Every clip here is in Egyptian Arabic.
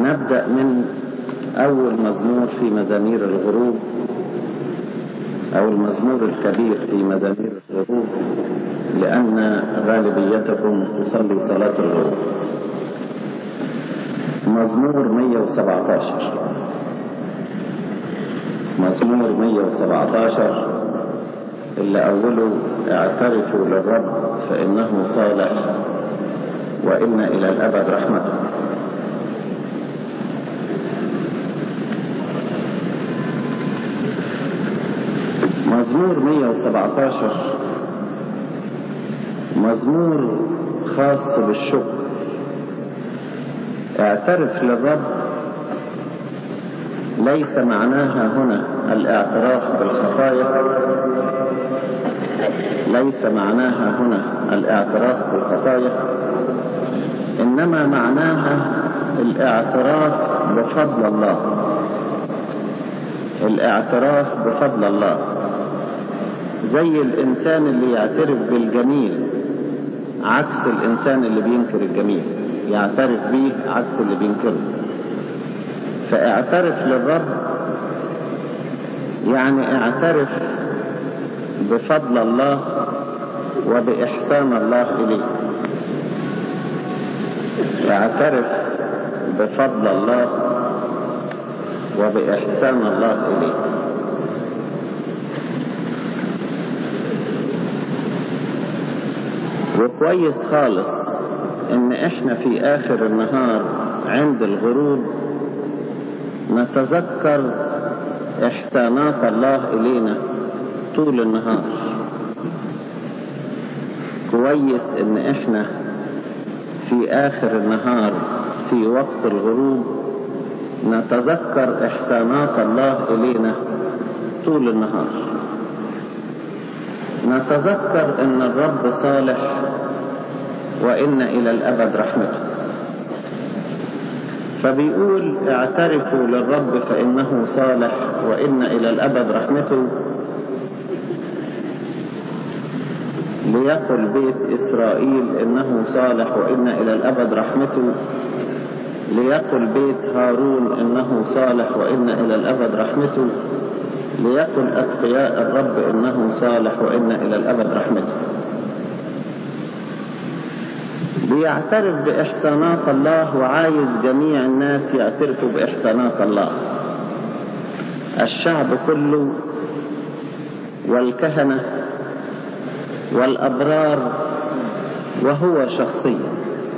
نبدأ من أول مزمور في مزامير الغروب أو المزمور الكبير في مزامير الغروب لأن غالبيتكم تصلي صلاة الغروب مزمور 117 مزمور 117 اللي أوله اعترفوا للرب فإنه صالح وإن إلى الأبد رحمته مزمور 117 مزمور خاص بالشكر اعترف للرب ليس معناها هنا الاعتراف بالخطايا ليس معناها هنا الاعتراف بالخطايا انما معناها الاعتراف بفضل الله الاعتراف بفضل الله زي الانسان اللي يعترف بالجميل عكس الانسان اللي بينكر الجميل يعترف بيه عكس اللي بينكره فاعترف للرب يعني اعترف بفضل الله وبإحسان الله إليك اعترف بفضل الله وبإحسان الله إليك وكويس خالص ان احنا في اخر النهار عند الغروب نتذكر احسانات الله الينا طول النهار كويس ان احنا في اخر النهار في وقت الغروب نتذكر احسانات الله الينا طول النهار نتذكر ان الرب صالح وان الى الابد رحمته فبيقول اعترفوا للرب فانه صالح وان الى الابد رحمته ليقل بيت إسرائيل إنه صالح وإن إلى الأبد رحمته ليقل بيت هارون إنه صالح وإن إلى الأبد رحمته ليقل أتقياء الرب إنه صالح وإن إلى الأبد رحمته بيعترف بإحسانات الله وعايز جميع الناس يعترفوا بإحسانات الله الشعب كله والكهنه والأبرار وهو شخصيا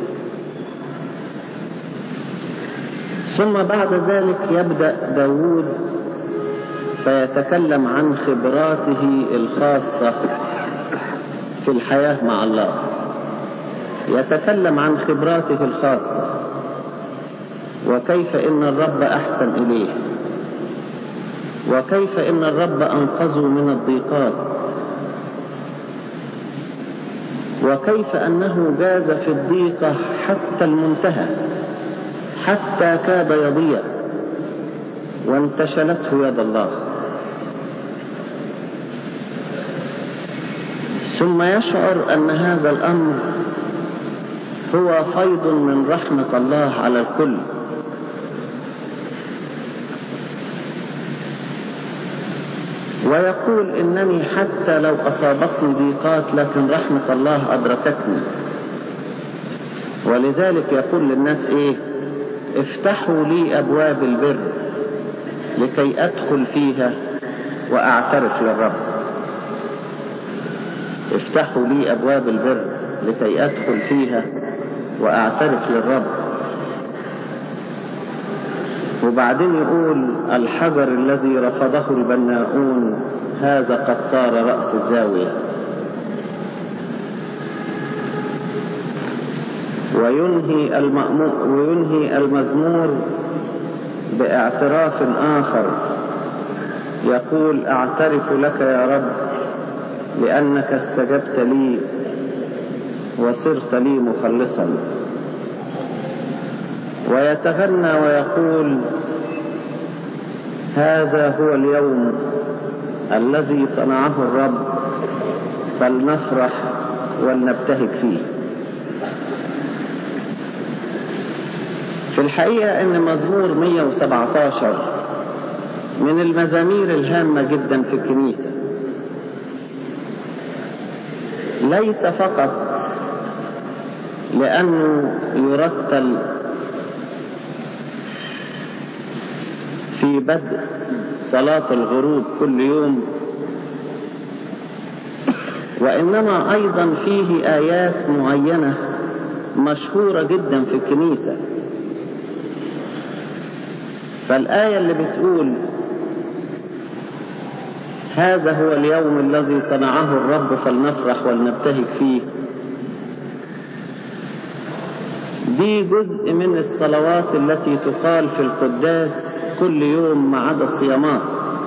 ثم بعد ذلك يبدأ داود فيتكلم عن خبراته الخاصة في الحياة مع الله يتكلم عن خبراته الخاصة وكيف إن الرب أحسن إليه وكيف إن الرب أنقذه من الضيقات وكيف أنه جاز في الضيقة حتى المنتهى حتى كاد يضيع وانتشلته يد الله ثم يشعر أن هذا الأمر هو فيض من رحمة الله على الكل ويقول إنني حتى لو أصابتني ضيقات لكن رحمة الله أدركتني ولذلك يقول للناس إيه افتحوا لي أبواب البر لكي أدخل فيها وأعترف للرب افتحوا لي أبواب البر لكي أدخل فيها وأعترف للرب وبعدين يقول الحجر الذي رفضه البناؤون هذا قد صار رأس الزاوية وينهي, المأمو وينهي المزمور باعتراف آخر يقول أعترف لك يا رب لأنك استجبت لي وصرت لي مخلصا ويتغنى ويقول هذا هو اليوم الذي صنعه الرب فلنفرح ولنبتهج فيه في الحقيقة ان مزمور 117 من المزامير الهامة جدا في الكنيسة ليس فقط لأنه يرتل في بدء صلاة الغروب كل يوم وإنما أيضا فيه آيات معينة مشهورة جدا في الكنيسة فالآية اللي بتقول هذا هو اليوم الذي صنعه الرب فلنفرح ولنبتهج فيه دي جزء من الصلوات التي تقال في القداس كل يوم ما عدا الصيامات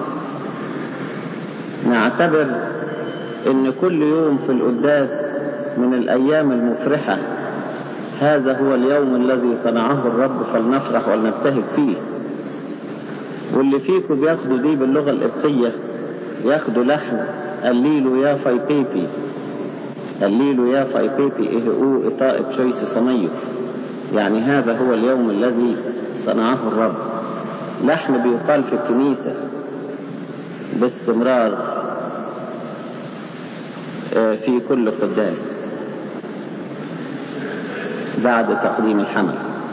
نعتبر ان كل يوم في القداس من الايام المفرحة هذا هو اليوم الذي صنعه الرب فلنفرح ولنبتهج فيه واللي فيكم بياخدوا دي باللغة القبطية ياخدوا لحن الليلو يا فاي بيبي الليلو يا فاي بيبي ايه او اطاء شويس صميف يعني هذا هو اليوم الذي صنعه الرب لحن بيقال في الكنيسة باستمرار في كل قداس بعد تقديم الحمل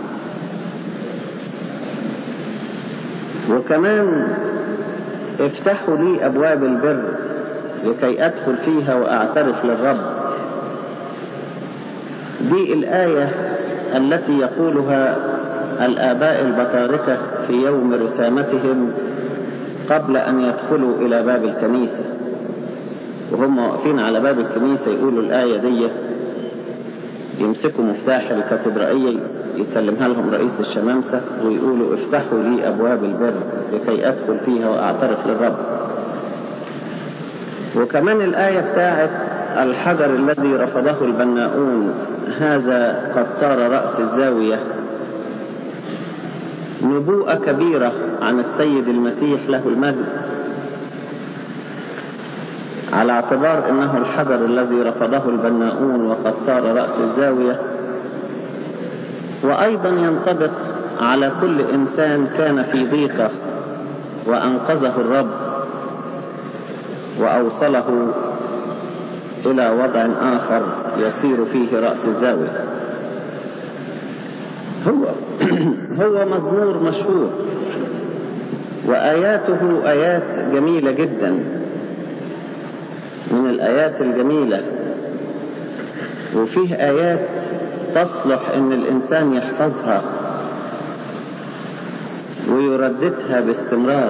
وكمان افتحوا لي أبواب البر لكي أدخل فيها وأعترف للرب دي الآية التي يقولها الآباء البطاركة في يوم رسامتهم قبل أن يدخلوا إلى باب الكنيسة وهم واقفين على باب الكنيسة يقولوا الآية دي يمسكوا مفتاح الكاتدرائية يتسلمها لهم رئيس الشمامسة ويقولوا افتحوا لي أبواب البر لكي أدخل فيها وأعترف للرب وكمان الآية بتاعت الحجر الذي رفضه البناؤون هذا قد صار رأس الزاوية نبوءة كبيرة عن السيد المسيح له المجد على اعتبار انه الحجر الذي رفضه البناؤون وقد صار رأس الزاوية وايضا ينطبق على كل انسان كان في ضيقة وانقذه الرب واوصله الى وضع اخر يصير فيه رأس الزاوية هو هو مزمور مشهور وآياته آيات جميلة جدا من الآيات الجميلة وفيه آيات تصلح إن الإنسان يحفظها ويرددها باستمرار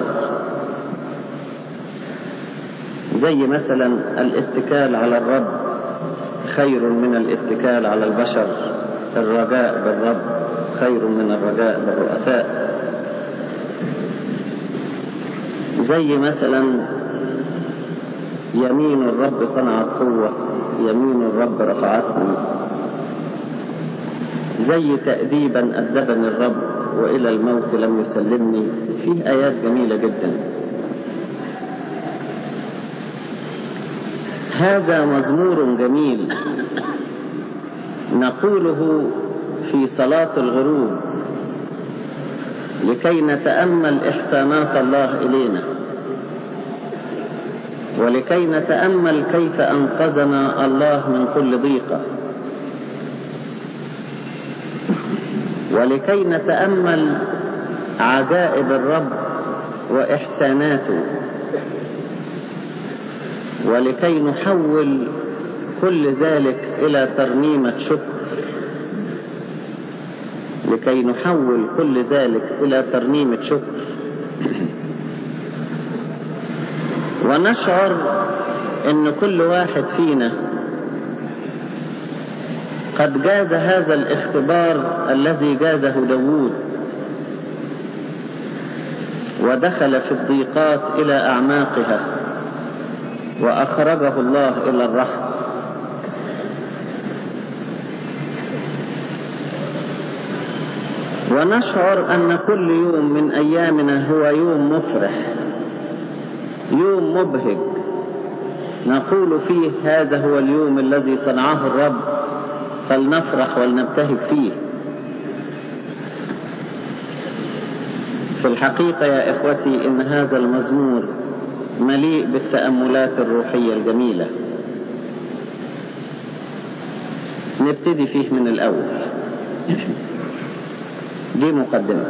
زي مثلا الاتكال على الرب خير من الاتكال على البشر الرجاء بالرب خير من الرجاء بالرؤساء زي مثلا يمين الرب صنعت قوة يمين الرب رفعتني زي تأديبا أدبني الرب وإلى الموت لم يسلمني فيه آيات جميلة جدا هذا مزمور جميل نقوله في صلاة الغروب لكي نتأمل إحسانات الله إلينا ولكي نتأمل كيف أنقذنا الله من كل ضيقة ولكي نتأمل عجائب الرب وإحساناته ولكي نحول كل ذلك إلى ترنيمة شكر لكي نحول كل ذلك إلى ترنيمة شكر ونشعر أن كل واحد فينا قد جاز هذا الاختبار الذي جازه داوود ودخل في الضيقات إلى أعماقها وأخرجه الله إلى الرحم ونشعر أن كل يوم من أيامنا هو يوم مفرح يوم مبهج نقول فيه هذا هو اليوم الذي صنعه الرب فلنفرح ولنبتهج فيه في الحقيقة يا إخوتي إن هذا المزمور مليء بالتأملات الروحية الجميلة نبتدي فيه من الأول دي مقدمة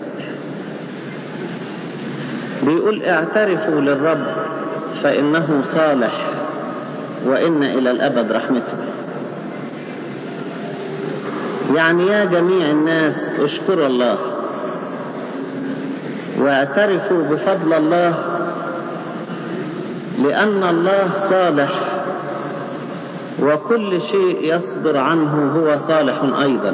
بيقول اعترفوا للرب فإنه صالح وإن إلى الأبد رحمته يعني يا جميع الناس اشكروا الله واعترفوا بفضل الله لأن الله صالح وكل شيء يصدر عنه هو صالح أيضا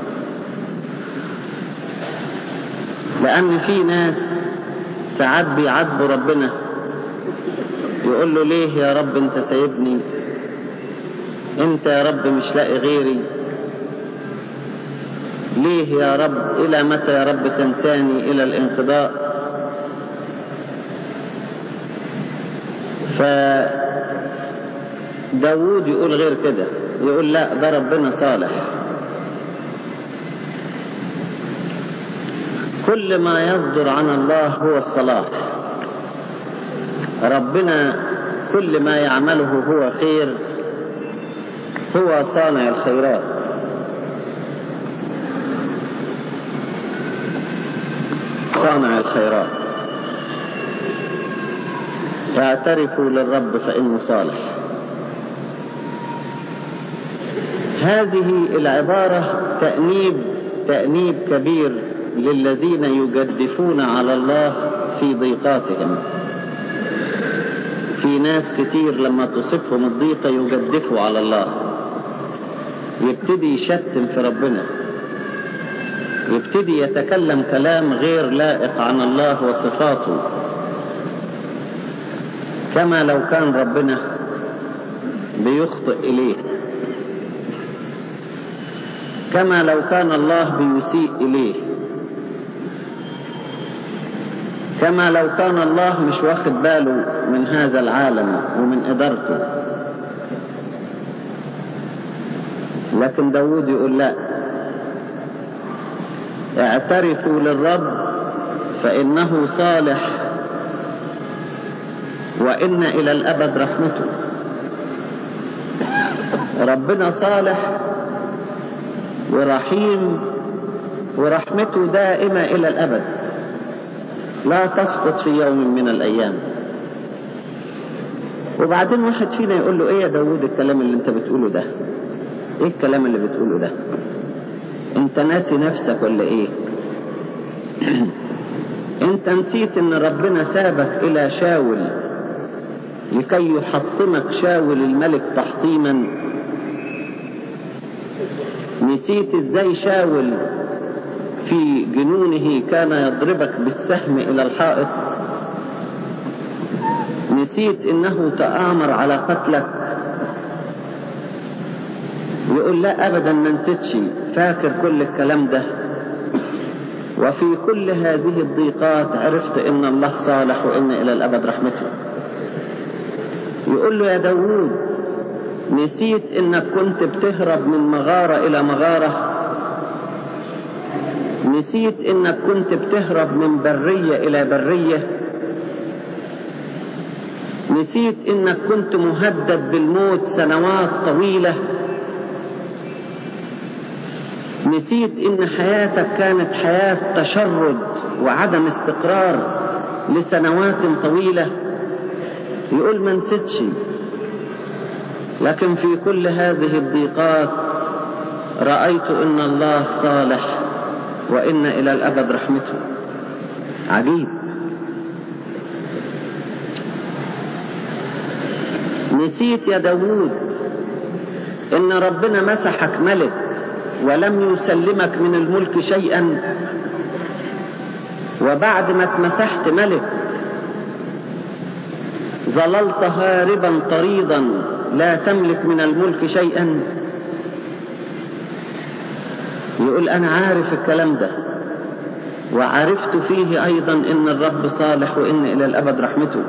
لأن في ناس ساعات بيعاتبوا ربنا يقول له ليه يا رب انت سايبني انت يا رب مش لاقي غيري ليه يا رب الى متى يا رب تنساني الى الانقضاء ف داود يقول غير كده يقول لا ده ربنا صالح كل ما يصدر عن الله هو الصلاح ربنا كل ما يعمله هو خير هو صانع الخيرات صانع الخيرات اعترفوا للرب فإنه صالح هذه العبارة تأنيب تأنيب كبير للذين يجدفون على الله في ضيقاتهم في ناس كتير لما تصيبهم الضيقة يجدفوا على الله يبتدي يشتم في ربنا يبتدي يتكلم كلام غير لائق عن الله وصفاته كما لو كان ربنا بيخطئ إليه كما لو كان الله بيسيء إليه كما لو كان الله مش واخد باله من هذا العالم ومن إدارته لكن داود يقول لا اعترفوا للرب فإنه صالح وإن إلى الأبد رحمته ربنا صالح ورحيم ورحمته دائمة إلى الأبد لا تسقط في يوم من الأيام وبعدين واحد فينا يقول له ايه يا داود الكلام اللي انت بتقوله ده ايه الكلام اللي بتقوله ده انت ناسي نفسك ولا ايه انت نسيت ان ربنا سابك الى شاول لكي يحطمك شاول الملك تحطيما نسيت ازاي شاول في جنونه كان يضربك بالسهم الى الحائط نسيت انه تآمر على قتلك يقول لا ابدا ما نسيتش فاكر كل الكلام ده وفي كل هذه الضيقات عرفت ان الله صالح وان الى الابد رحمته يقول له يا داوود نسيت انك كنت بتهرب من مغارة الى مغارة نسيت انك كنت بتهرب من برية الى برية نسيت انك كنت مهدد بالموت سنوات طويلة نسيت ان حياتك كانت حياة تشرد وعدم استقرار لسنوات طويلة يقول ما نسيتش لكن في كل هذه الضيقات رأيت ان الله صالح وان الى الابد رحمته عجيب نسيت يا داوود ان ربنا مسحك ملك ولم يسلمك من الملك شيئا وبعد ما اتمسحت ملك ظللت هاربا طريدا لا تملك من الملك شيئا يقول انا عارف الكلام ده وعرفت فيه ايضا ان الرب صالح وان الى الابد رحمته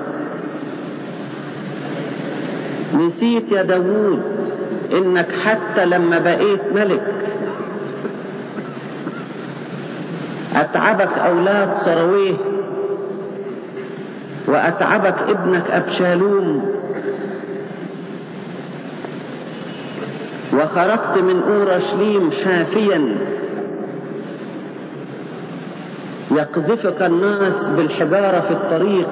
نسيت يا داوود انك حتى لما بقيت ملك أتعبك أولاد سرويه وأتعبك ابنك أبشالوم وخرجت من أورشليم حافيا يقذفك الناس بالحجارة في الطريق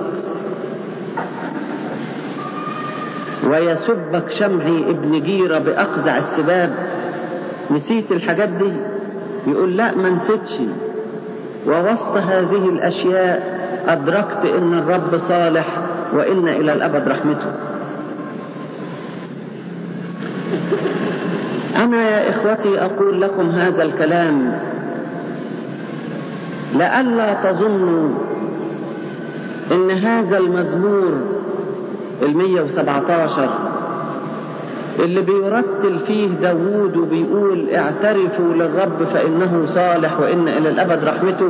ويسبك شمعي ابن جيرة بأقزع السباب نسيت الحاجات دي يقول لا ما نسيتش ووسط هذه الأشياء أدركت إن الرب صالح وإن إلى الأبد رحمته أنا يا إخوتي أقول لكم هذا الكلام لئلا تظنوا إن هذا المزمور المية وسبعة عشر اللي بيرتل فيه داوود وبيقول اعترفوا للرب فإنه صالح وإن إلى الأبد رحمته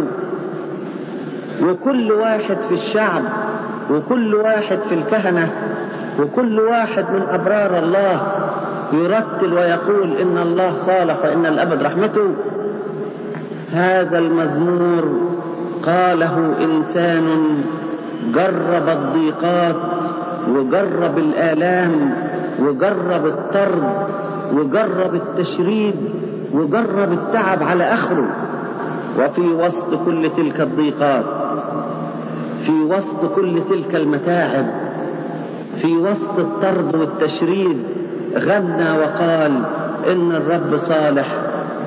وكل واحد في الشعب وكل واحد في الكهنة وكل واحد من أبرار الله يرتل ويقول إن الله صالح وإن الأبد رحمته هذا المزمور قاله إنسان جرب الضيقات وجرب الآلام وجرب الطرد وجرب التشريد وجرب التعب على آخره وفي وسط كل تلك الضيقات في وسط كل تلك المتاعب في وسط الطرد والتشريد غنى وقال إن الرب صالح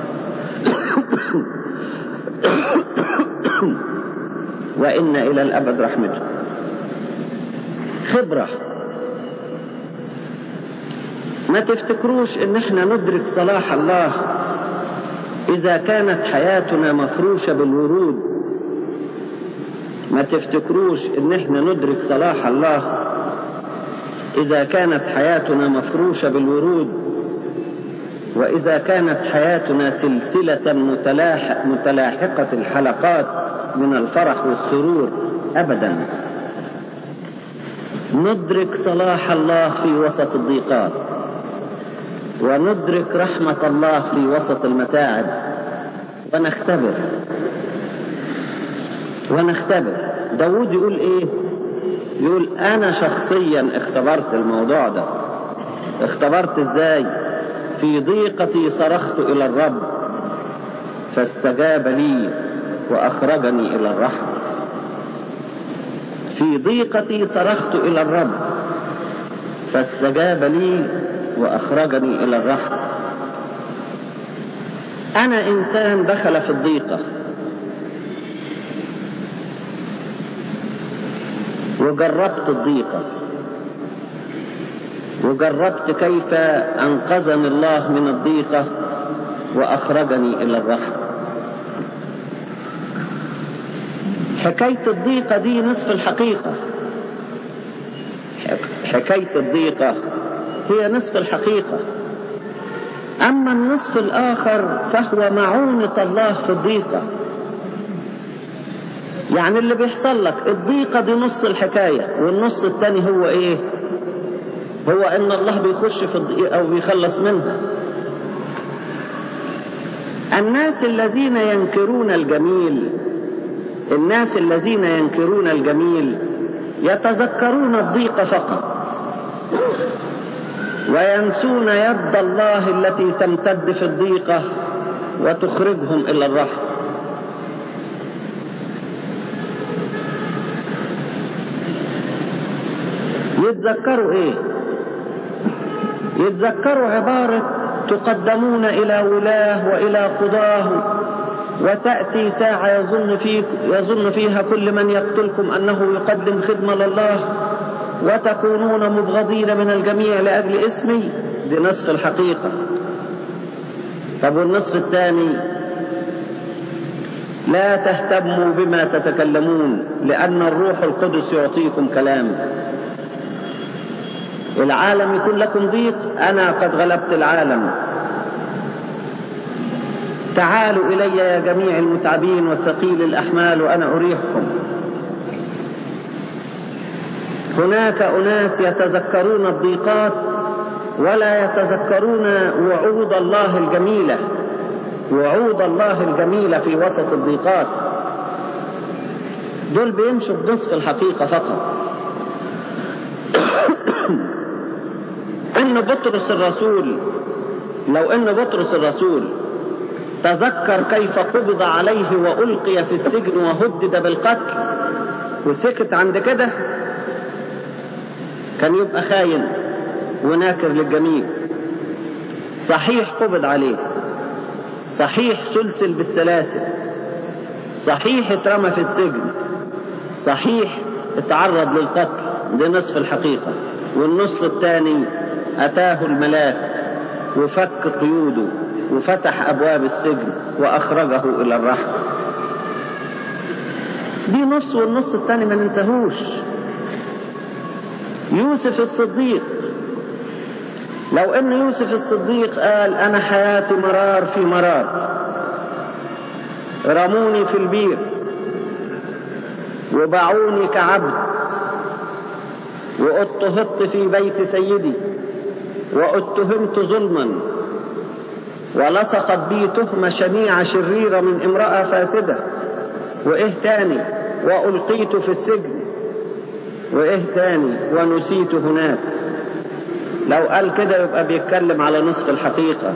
وإن إلى الأبد رحمته خبرة ما تفتكروش إن إحنا ندرك صلاح الله إذا كانت حياتنا مفروشة بالورود ما تفتكروش إن إحنا ندرك صلاح الله إذا كانت حياتنا مفروشة بالورود وإذا كانت حياتنا سلسلة متلاحق متلاحقة الحلقات من الفرح والسرور أبدا ندرك صلاح الله في وسط الضيقات وندرك رحمة الله في وسط المتاعب ونختبر ونختبر داود يقول ايه يقول انا شخصيا اختبرت الموضوع ده اختبرت ازاي في ضيقتي صرخت الى الرب فاستجاب لي واخرجني الى الرحمه في ضيقتي صرخت الى الرب فاستجاب لي واخرجني الى الرحمه انا انسان دخل في الضيقه وجربت الضيقه وجربت كيف انقذني الله من الضيقه واخرجني الى الرحمه حكايه الضيقه دي نصف الحقيقه حكايه الضيقه هي نصف الحقيقه اما النصف الاخر فهو معونه الله في الضيقه يعني اللي بيحصل لك الضيقه دي نص الحكايه والنص الثاني هو ايه هو ان الله بيخش في الضيقه او بيخلص منها الناس الذين ينكرون الجميل الناس الذين ينكرون الجميل يتذكرون الضيق فقط وينسون يد الله التي تمتد في الضيقه وتخرجهم الى الرحمه يتذكروا ايه يتذكروا عبارة تقدمون إلى ولاه وإلى قضاه وتأتي ساعة يظن, فيك يظن فيها كل من يقتلكم أنه يقدم خدمة لله وتكونون مبغضين من الجميع لأجل اسمي دي نصف الحقيقة طب والنصف الثاني لا تهتموا بما تتكلمون لأن الروح القدس يعطيكم كلام العالم يكون لكم ضيق أنا قد غلبت العالم تعالوا إلي يا جميع المتعبين والثقيل الأحمال وأنا أريحكم هناك أناس يتذكرون الضيقات ولا يتذكرون وعود الله الجميلة وعود الله الجميلة في وسط الضيقات دول بيمشوا بنصف الحقيقة فقط ان بطرس الرسول لو ان بطرس الرسول تذكر كيف قبض عليه والقي في السجن وهدد بالقتل وسكت عند كده كان يبقى خاين وناكر للجميع صحيح قبض عليه صحيح سلسل بالسلاسل صحيح اترمى في السجن صحيح اتعرض للقتل ده نصف الحقيقة والنص الثاني أتاه الملاك وفك قيوده وفتح أبواب السجن وأخرجه إلى الرحم دي نص والنص الثاني ما ننساهوش يوسف الصديق لو ان يوسف الصديق قال انا حياتي مرار في مرار رموني في البير وباعوني كعبد واضطهدت في بيت سيدي واتهمت ظلما ولصقت بي تهمة شنيعة شريرة من امرأة فاسدة وايه تاني والقيت في السجن وايه تاني ونسيت هناك لو قال كده يبقى بيتكلم على نصف الحقيقة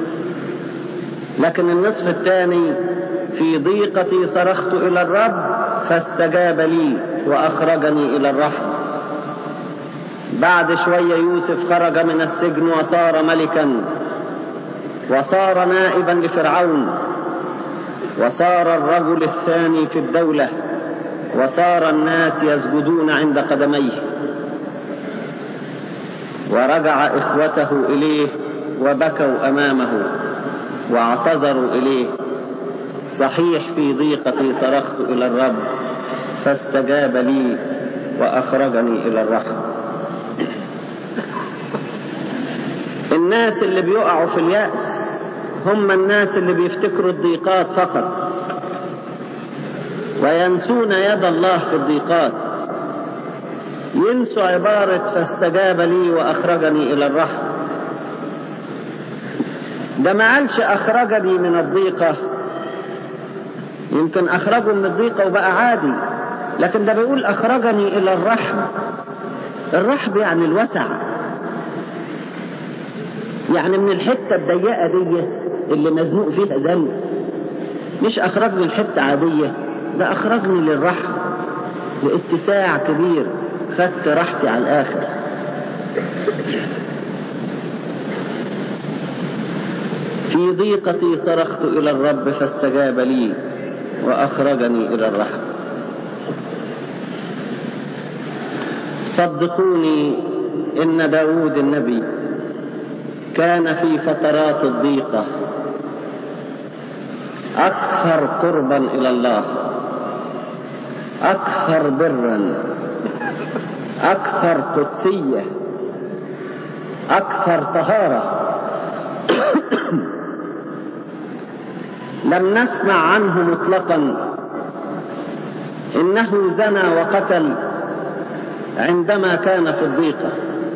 لكن النصف الثاني في ضيقتي صرخت إلى الرب فاستجاب لي وأخرجني إلى الرحم بعد شوية يوسف خرج من السجن وصار ملكا وصار نائبا لفرعون وصار الرجل الثاني في الدولة وصار الناس يسجدون عند قدميه ورجع إخوته إليه وبكوا أمامه واعتذروا إليه صحيح في ضيقتي صرخت إلى الرب فاستجاب لي وأخرجني إلى الرحم الناس اللي بيقعوا في اليأس هم الناس اللي بيفتكروا الضيقات فقط وينسون يد الله في الضيقات ينسوا عبارة فاستجاب لي وأخرجني إلى الرحم ده ما قالش أخرجني من الضيقة يمكن أخرجه من الضيقة وبقى عادي لكن ده بيقول أخرجني إلى الرحم الرحب يعني الوسع يعني من الحتة الضيقة دي اللي مزنوق فيها ذنب مش أخرجني الحتة عادية ده أخرجني للرحم لاتساع كبير خدت راحتي على الآخر في ضيقتي صرخت إلى الرب فاستجاب لي وأخرجني إلى الرحم صدقوني إن داود النبي كان في فترات الضيقة أكثر قربا إلى الله أكثر برا أكثر قدسية أكثر طهارة لم نسمع عنه مطلقا إنه زنى وقتل عندما كان في الضيقة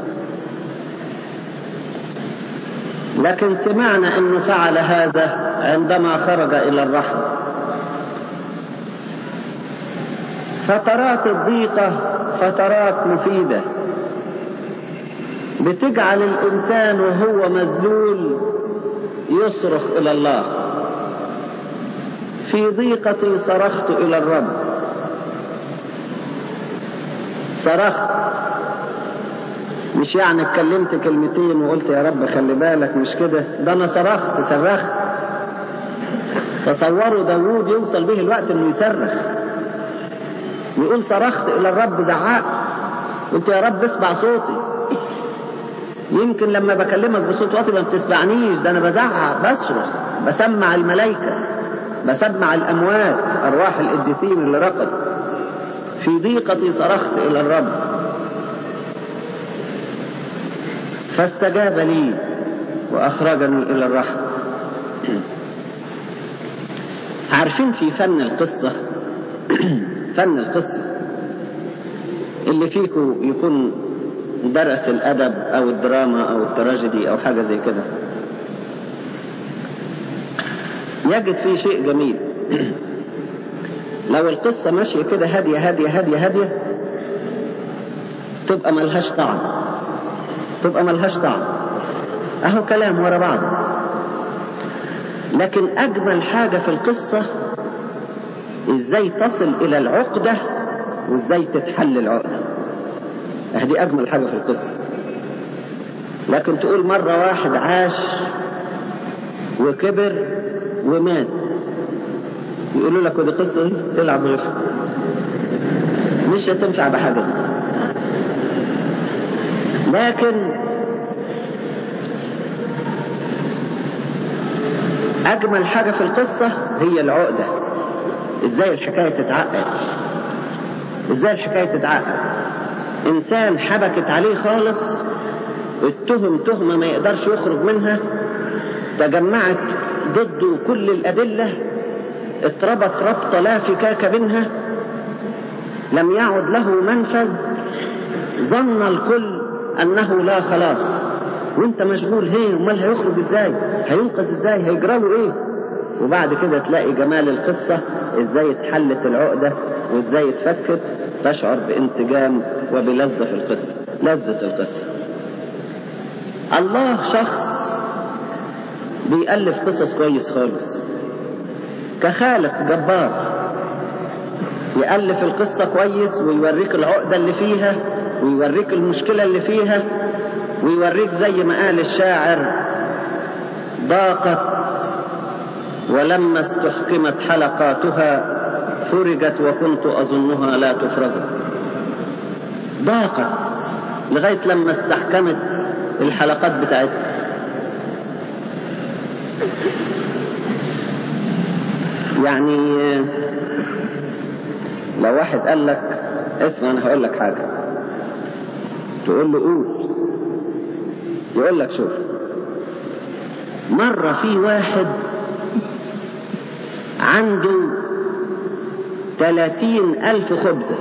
لكن سمعنا أنه فعل هذا عندما خرج إلى الرحم فترات الضيقة فترات مفيدة بتجعل الإنسان وهو مذلول يصرخ إلى الله في ضيقتي صرخت إلى الرب صرخت مش يعني اتكلمت كلمتين وقلت يا رب خلي بالك مش كده ده انا صرخت صرخت تصوروا داوود يوصل به الوقت انه يصرخ يقول صرخت الى الرب زعاق قلت يا رب اسمع صوتي يمكن لما بكلمك بصوت واطي ما بتسمعنيش ده انا بزعق بصرخ بسمع الملائكه بسمع الاموات ارواح القديسين اللي رقد في ضيقتي صرخت الى الرب فاستجاب لي واخرجني الى الرحم عارفين في فن القصه فن القصه اللي فيكم يكون درس الادب او الدراما او التراجيدي او حاجه زي كده يجد فيه شيء جميل لو القصة ماشية كده هادية هادية هادية هادية تبقى ملهاش طعم تبقى ملهاش طعم اهو كلام ورا بعض لكن اجمل حاجة في القصة ازاي تصل الى العقدة وازاي تتحل العقدة هذه اجمل حاجة في القصة لكن تقول مرة واحد عاش وكبر ومات يقولوا لك ودي قصة دي تلعب غيرها مش هتنفع بحاجة لكن أجمل حاجة في القصة هي العقدة إزاي الحكاية تتعقد إزاي الحكاية تتعقد إنسان حبكت عليه خالص اتهم تهمة ما يقدرش يخرج منها تجمعت ضده كل الأدلة اتربط ربطة لا فكاك منها لم يعد له منفذ ظن الكل أنه لا خلاص وانت مشغول هي امال هيخرج ازاي هينقذ ازاي هيجرى له ايه وبعد كده تلاقي جمال القصة ازاي اتحلت العقدة وازاي اتفكت تشعر بانسجام وبلذة في القصة لذة القصة الله شخص بيألف قصص كويس خالص كخالق جبار يألف القصة كويس ويوريك العقدة اللي فيها ويوريك المشكلة اللي فيها ويوريك زي ما قال الشاعر ضاقت ولما استحكمت حلقاتها فرجت وكنت أظنها لا تفرج ضاقت لغاية لما استحكمت الحلقات بتاعتها يعني لو واحد قال لك اسمع انا هقول لك حاجه تقول له قول يقول لك شوف مرة في واحد عنده ثلاثين ألف خبزة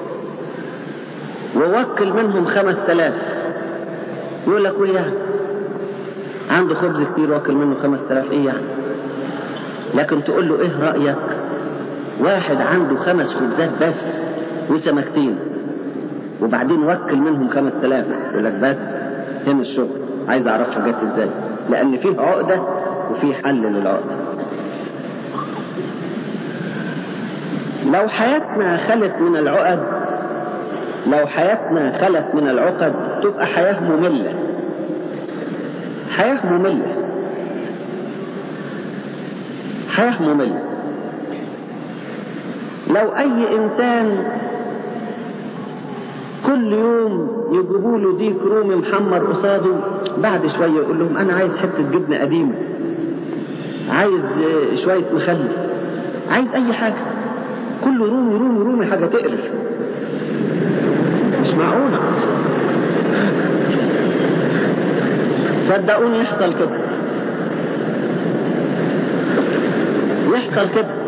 ووكل منهم خمس تلاف يقول لك وياه عنده خبز كتير وكل منه خمس تلاف ايه يعني لكن تقول له ايه رأيك واحد عنده خمس خبزات بس وسمكتين وبعدين وكل منهم خمس تلاف يقول لك بس هنا الشغل عايز اعرفها جت ازاي لان فيه عقدة وفيه حل للعقدة لو حياتنا خلت من العقد لو حياتنا خلت من العقد تبقى حياة مملة حياة مملة حياة مملة لو أي إنسان كل يوم يجيبوا له ديك رومي محمر قصاده بعد شوية يقول لهم أنا عايز حتة جبنة قديمة عايز شوية مخلل عايز أي حاجة كله رومي رومي رومي حاجة تقرف مش معقولة صدقوني يحصل كده يحصل كده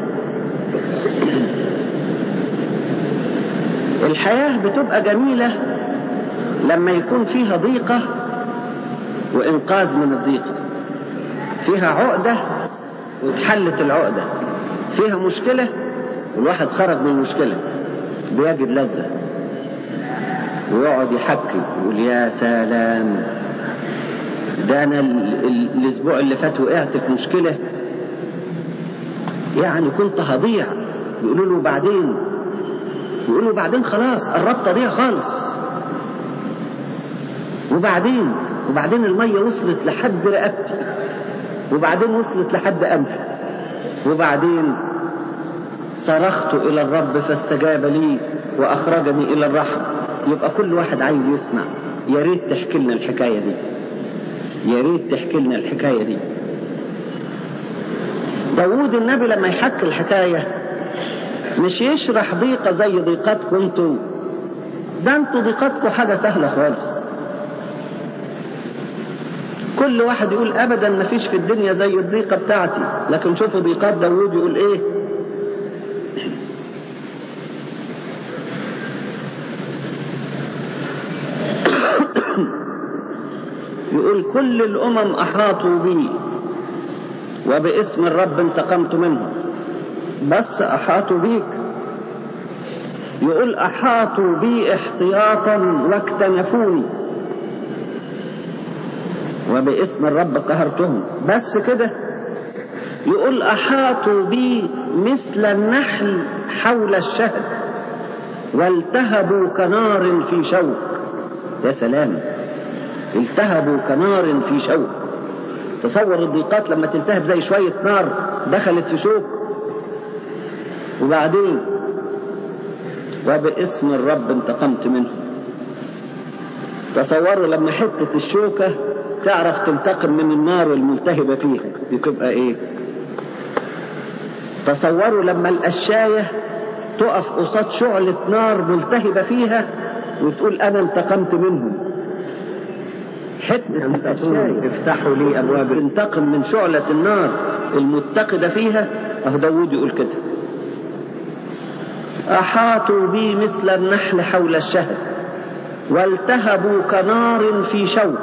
الحياة بتبقى جميلة لما يكون فيها ضيقة وإنقاذ من الضيقة فيها عقدة واتحلت العقدة فيها مشكلة والواحد خرج من المشكلة بيجد لذة ويقعد يحكي يقول يا سلام ده أنا الأسبوع اللي فات وقعت في مشكلة يعني كنت هضيع يقولوا له بعدين يقولوا بعدين خلاص قربت اضيع خالص وبعدين وبعدين المية وصلت لحد رقبتي وبعدين وصلت لحد أنفي وبعدين صرخت إلى الرب فاستجاب لي وأخرجني إلى الرحمة يبقى كل واحد عايز يسمع يا ريت تحكي لنا الحكاية دي يا ريت تحكي لنا الحكاية دي داوود النبي لما يحكي الحكاية مش يشرح ضيقة زي ضيقتكم انتوا ده انتوا ضيقتكم حاجة سهلة خالص كل واحد يقول ابدا ما فيش في الدنيا زي الضيقة بتاعتي لكن شوفوا ضيقات داوود يقول ايه يقول كل الامم احاطوا بي وباسم الرب انتقمت منهم بس احاطوا بيك يقول أحاطوا بي احتياطا واكتنفوني وباسم الرب قهرتهم بس كده يقول أحاطوا بي مثل النحل حول الشهد والتهبوا كنار في شوك يا سلام التهبوا كنار في شوك تصور الضيقات لما تلتهب زي شوية نار دخلت في شوك وبعدين وباسم الرب انتقمت منهم تصوروا لما حتة الشوكة تعرف تنتقم من النار الملتهبة فيها دي تبقى ايه تصوروا لما القشاية تقف قصاد شعلة نار ملتهبة فيها وتقول أنا انتقمت منهم حتة القشاية افتحوا لي أبواب تنتقم من شعلة النار المتقدة فيها أهو داود يقول كده أحاطوا بي مثل النحل حول الشهد والتهبوا كنار في شوك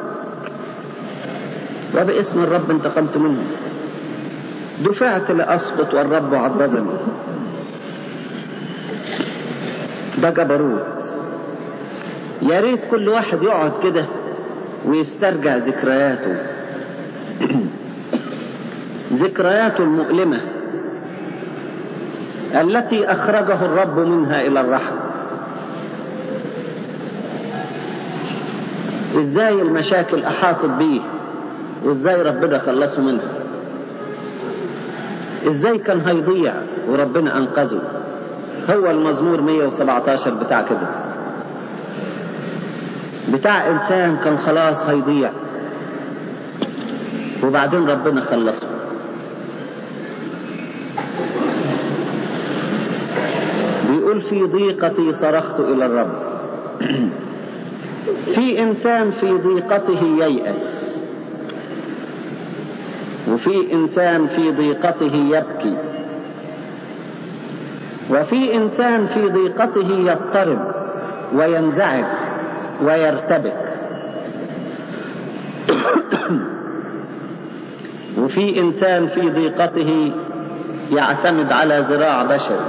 وباسم الرب انتقمت منهم دفعت لأسقط والرب عضدني ده جبروت يا ريت كل واحد يقعد كده ويسترجع ذكرياته ذكرياته المؤلمة التي أخرجه الرب منها إلى الرحم إزاي المشاكل أحاطت بيه وإزاي ربنا خلصه منها إزاي كان هيضيع وربنا أنقذه هو المزمور 117 بتاع كده بتاع إنسان كان خلاص هيضيع وبعدين ربنا خلصه بيقول في ضيقتي صرخت إلى الرب في إنسان في ضيقته ييأس وفي إنسان في ضيقته يبكي وفي إنسان في ضيقته يضطرب وينزعج ويرتبك وفي إنسان في ضيقته يعتمد على ذراع بشري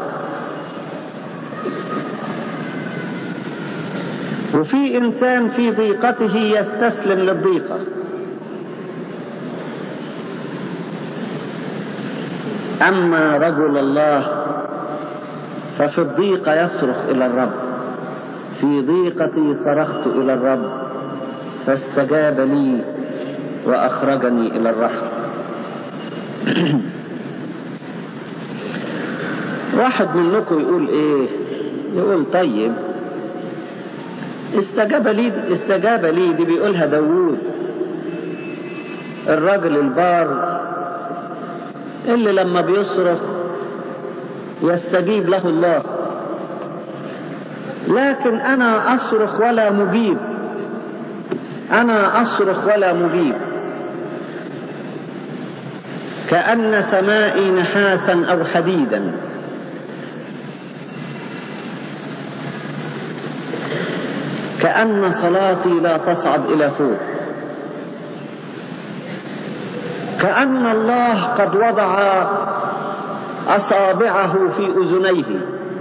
وفي إنسان في ضيقته يستسلم للضيقة أما رجل الله ففي الضيق يصرخ إلى الرب في ضيقتي صرخت إلى الرب فاستجاب لي وأخرجني إلى الرحم واحد منكم يقول إيه يقول طيب استجاب لي استجاب لي دي بيقولها داوود الراجل البار اللي لما بيصرخ يستجيب له الله لكن أنا أصرخ ولا مجيب أنا أصرخ ولا مجيب كأن سمائي نحاسا أو حديدا كأن صلاتي لا تصعد إلى فوق كأن الله قد وضع أصابعه في أذنيه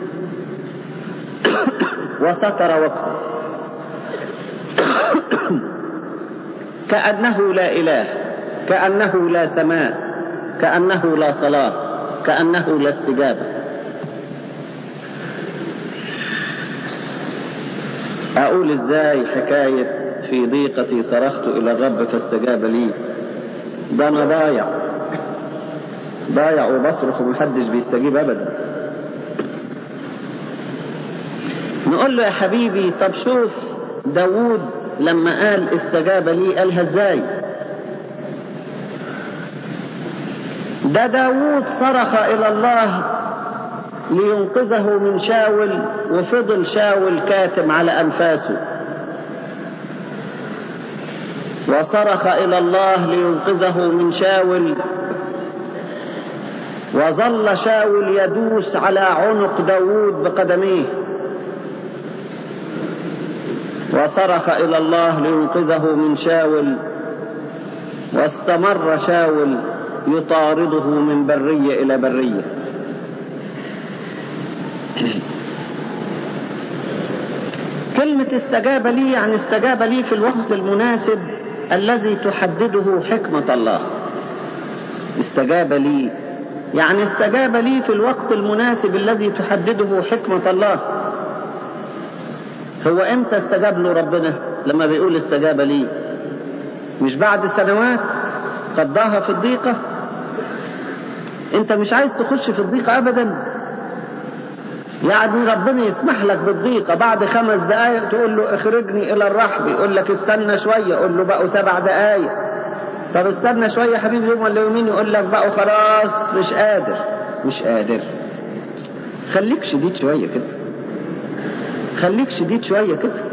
وستر وجهه كأنه لا إله كأنه لا سماء كأنه لا صلاة كأنه لا استجابة أقول إزاي حكاية في ضيقتي صرخت إلى الرب فاستجاب لي ده أنا ضايع ضايع وبصرخ ومحدش بيستجيب أبدا نقول له يا حبيبي طب شوف داوود لما قال استجاب لي قالها ازاي ده داوود صرخ إلى الله لينقذه من شاول وفضل شاول كاتم على أنفاسه وصرخ إلى الله لينقذه من شاول وظل شاول يدوس على عنق داوود بقدميه وصرخ إلى الله لينقذه من شاول واستمر شاول يطارده من برية إلى برية كلمة استجاب لي يعني استجاب لي في الوقت المناسب الذي تحدده حكمة الله استجاب لي يعني استجاب لي في الوقت المناسب الذي تحدده حكمة الله هو امتى استجاب له ربنا لما بيقول استجاب لي مش بعد سنوات قضاها في الضيقة انت مش عايز تخش في الضيقة ابدا يعني ربنا يسمح لك بالضيقة بعد خمس دقايق تقول له اخرجني الى الرحب يقول لك استنى شوية قول له بقوا سبع دقايق طب استنى شوية حبيبي يوم ولا يومين يقول لك بقوا خلاص مش قادر مش قادر خليك شديد شوية كده خليك شديد شوية كده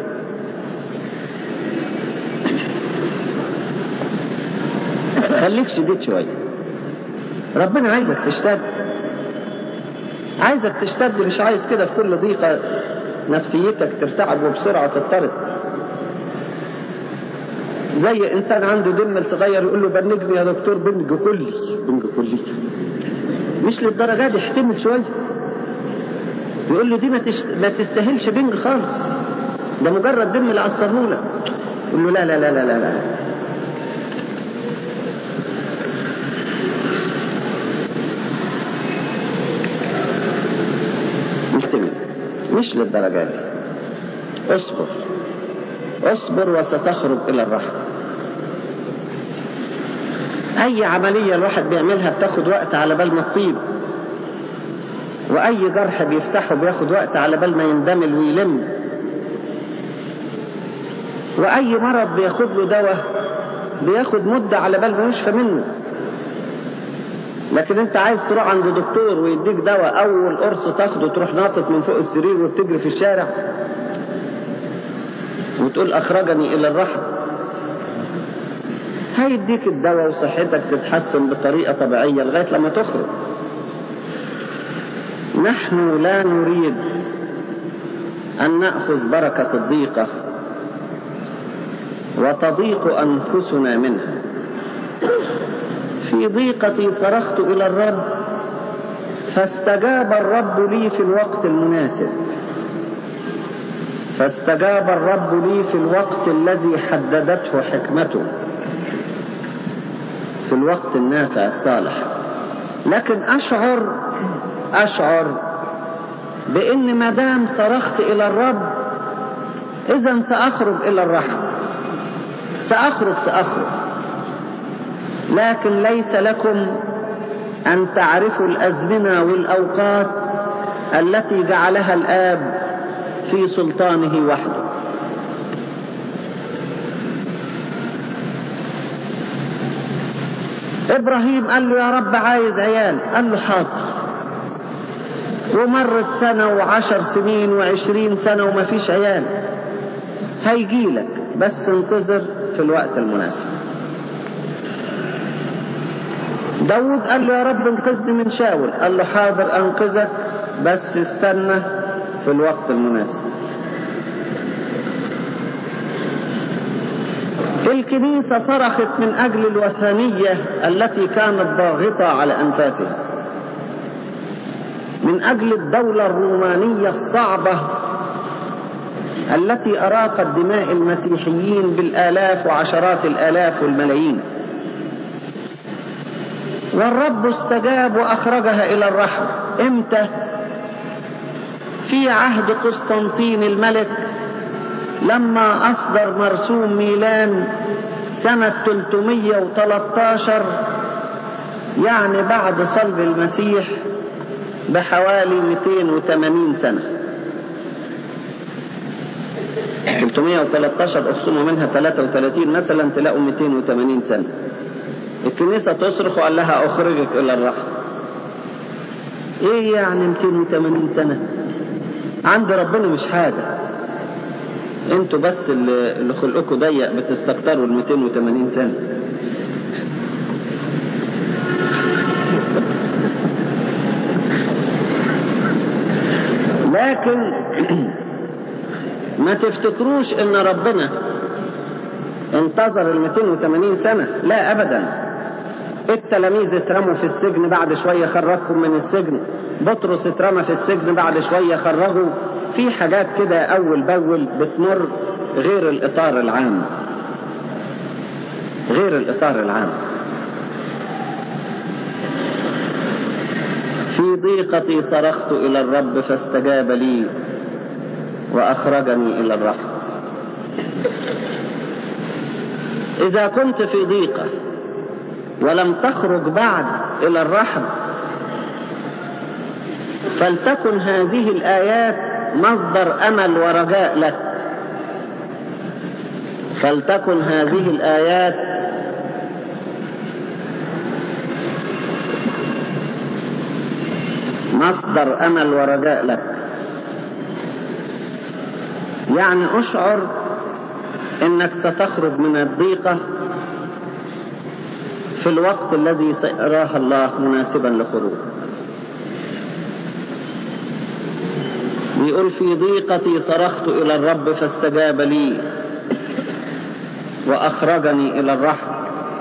خليك شديد شوية ربنا عايزك تشتد عايزك تشتد مش عايز كده في كل ضيقة نفسيتك ترتعب وبسرعة تضطرب زي انسان عنده دم صغير يقول له بنجني يا دكتور بنج كلي بنج كلي مش للدرجة دي احتمل شوية يقول له دي ما, تشت... ما تستاهلش بنج خالص ده مجرد دم اللي عصرهولك يقول له لا لا لا لا لا, لا. محتمل مش للدرجة دي اصبر اصبر وستخرج الى الرحمة اي عملية الواحد بيعملها بتاخد وقت على بال ما تطيب واي جرح بيفتحه بياخد وقت على بال ما يندمل ويلم واي مرض بياخد له دواء بياخد مدة على بال ما يشفى منه لكن انت عايز تروح عند دكتور ويديك دواء اول قرص تاخده تروح ناطط من فوق السرير وتجري في الشارع وتقول اخرجني الى الرحم هيديك الدواء وصحتك تتحسن بطريقة طبيعية لغاية لما تخرج نحن لا نريد أن نأخذ بركة الضيقة وتضيق أنفسنا منها في ضيقتي صرخت إلى الرب فاستجاب الرب لي في الوقت المناسب فاستجاب الرب لي في الوقت الذي حددته حكمته في الوقت النافع الصالح لكن أشعر أشعر بأن ما دام صرخت إلى الرب إذا سأخرج إلى الرحم سأخرج سأخرج لكن ليس لكم أن تعرفوا الأزمنة والأوقات التي جعلها الآب في سلطانه وحده إبراهيم قال له يا رب عايز عيال قال له حاضر ومرت سنة وعشر سنين وعشرين سنة وما فيش عيال هيجيلك بس انتظر في الوقت المناسب داود قال له يا رب انقذني من شاول قال له حاضر انقذك بس استنى في الوقت المناسب الكنيسة صرخت من أجل الوثنية التي كانت ضاغطة على أنفاسها من أجل الدولة الرومانية الصعبة التي أراقت دماء المسيحيين بالآلاف وعشرات الآلاف والملايين والرب استجاب وأخرجها إلى الرحم إمتى في عهد قسطنطين الملك لما أصدر مرسوم ميلان سنة 313 يعني بعد صلب المسيح بحوالي 280 سنة 313 اقسموا منها 33 مثلا تلاقوا 280 سنة الكنيسة تصرخ وقال لها أخرجك إلى الرحم إيه يعني 280 سنة عند ربنا مش حاجة انتوا بس اللي, اللي خلقكم ضيق بتستكتروا ال 280 سنة لكن ما تفتكروش ان ربنا انتظر ال 280 سنة لا ابدا التلاميذ اترموا في السجن بعد شوية خرجهم من السجن بطرس اترمى في السجن بعد شوية خرجوا في حاجات كده أول بأول بتمر غير الإطار العام غير الإطار العام في ضيقتي صرخت إلى الرب فاستجاب لي وأخرجني إلى الرحم إذا كنت في ضيقة ولم تخرج بعد إلى الرحم فلتكن هذه الآيات مصدر أمل ورجاء لك فلتكن هذه الآيات مصدر أمل ورجاء لك يعني أشعر أنك ستخرج من الضيقة في الوقت الذي سيراه الله مناسبا لخروج بيقول في ضيقتي صرخت إلى الرب فاستجاب لي وأخرجني إلى الرحم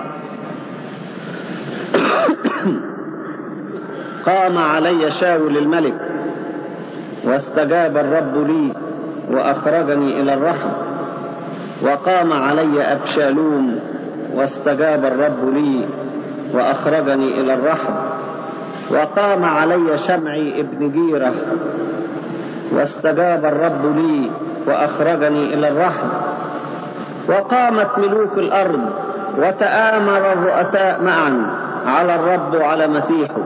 قام علي شاول الملك واستجاب الرب لي وأخرجني إلى الرحم وقام علي أبشالوم واستجاب الرب لي وأخرجني إلى الرحم وقام علي شمعي ابن جيرة واستجاب الرب لي وأخرجني إلى الرحم وقامت ملوك الأرض وتآمر الرؤساء معا على الرب وعلى مسيحه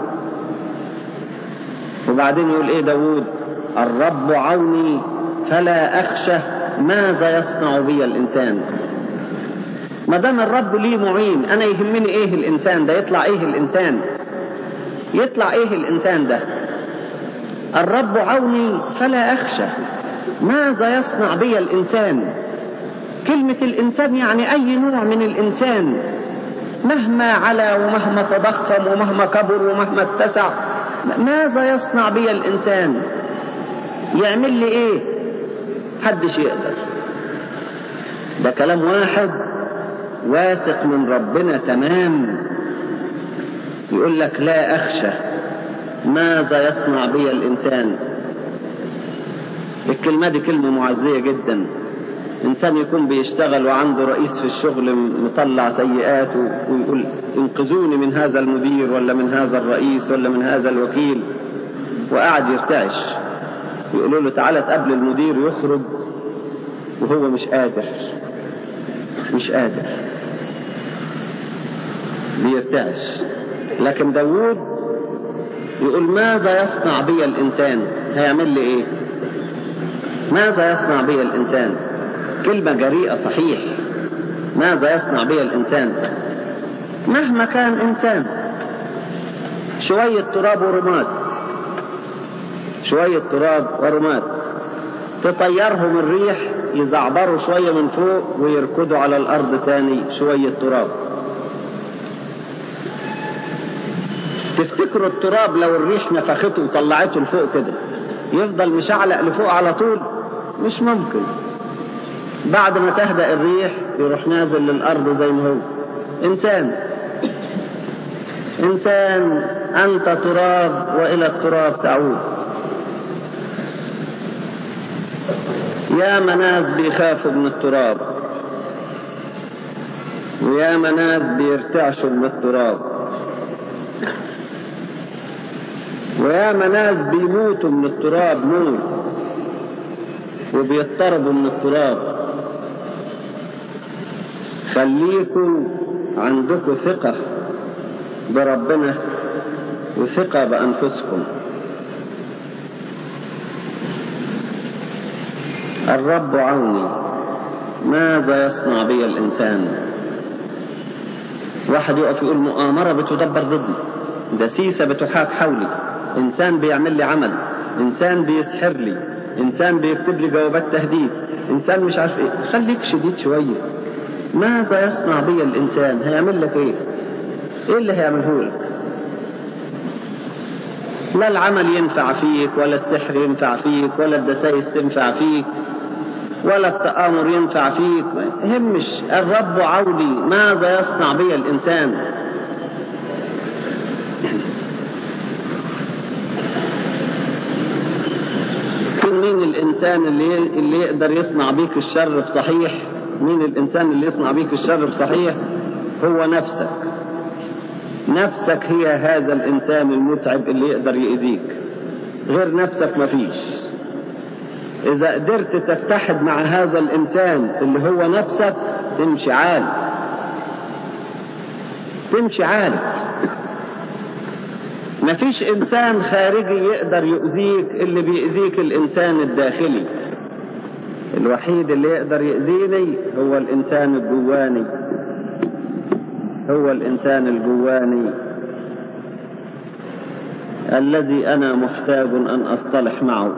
وبعدين يقول ايه داود الرب عوني فلا أخشى ماذا يصنع بي الإنسان ما دام الرب لي معين أنا يهمني إيه الإنسان ده يطلع إيه الإنسان يطلع إيه الإنسان ده الرب عوني فلا أخشى ماذا يصنع بي الإنسان كلمة الإنسان يعني أي نوع من الإنسان مهما علا ومهما تضخم ومهما كبر ومهما اتسع ماذا يصنع بي الإنسان يعمل لي إيه حدش يقدر ده كلام واحد واثق من ربنا تمام يقول لك لا أخشى ماذا يصنع بي الإنسان الكلمة دي كلمة معزية جدا إنسان يكون بيشتغل وعنده رئيس في الشغل مطلع سيئات ويقول انقذوني من هذا المدير ولا من هذا الرئيس ولا من هذا الوكيل وقاعد يرتعش يقولوا له تعالى تقابل المدير يخرج وهو مش قادر مش قادر بيرتعش لكن داوود يقول ماذا يصنع بي الإنسان هيعمل لي إيه ماذا يصنع بي الإنسان كلمة جريئة صحيح ماذا يصنع بي الإنسان مهما كان إنسان شوية تراب ورماد شوية تراب ورماد تطيرهم الريح يزعبروا شوية من فوق ويركضوا على الأرض تاني شوية تراب تفتكروا التراب لو الريح نفخته وطلعته لفوق كده يفضل مشعلق لفوق على طول مش ممكن بعد ما تهدأ الريح يروح نازل للأرض زي ما هو إنسان إنسان أنت تراب وإلى التراب تعود يا مناس بيخافوا من التراب ويا مناس بيرتعشوا من التراب ويا مناس بيموتوا من التراب موت وبيضطربوا من التراب خليكم عندكم ثقة بربنا وثقة بأنفسكم الرب عوني ماذا يصنع بي الإنسان واحد يقف يقول مؤامرة بتدبر ضدي دسيسة بتحاك حولي إنسان بيعمل لي عمل إنسان بيسحر لي إنسان بيكتب لي جوابات تهديد إنسان مش عارف إيه خليك شديد شوية ماذا يصنع بي الإنسان هيعمل لك إيه إيه اللي هيعمله لك لا العمل ينفع فيك ولا السحر ينفع فيك ولا الدسائس تنفع فيك ولا التآمر ينفع فيك ما يهمش الرب عوني ماذا يصنع بي الإنسان في عارفين مين الإنسان اللي, اللي يقدر يصنع بيك الشر بصحيح مين الإنسان اللي يصنع بيك الشر بصحيح هو نفسك نفسك هي هذا الإنسان المتعب اللي يقدر يأذيك غير نفسك مفيش إذا قدرت تتحد مع هذا الإنسان اللي هو نفسك تمشي عالي تمشي عالي مفيش إنسان خارجي يقدر يؤذيك اللي بيأذيك الإنسان الداخلي الوحيد اللي يقدر يأذيني هو الإنسان الجواني هو الإنسان الجواني الذي أنا محتاج أن أصطلح معه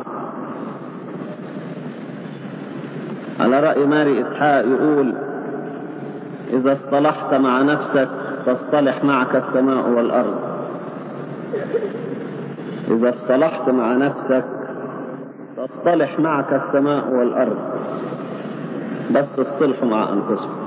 على رأي ماري إسحاق يقول إذا اصطلحت مع نفسك تصطلح معك السماء والأرض إذا اصطلحت مع نفسك تصطلح معك السماء والأرض بس اصطلحوا مع أنفسكم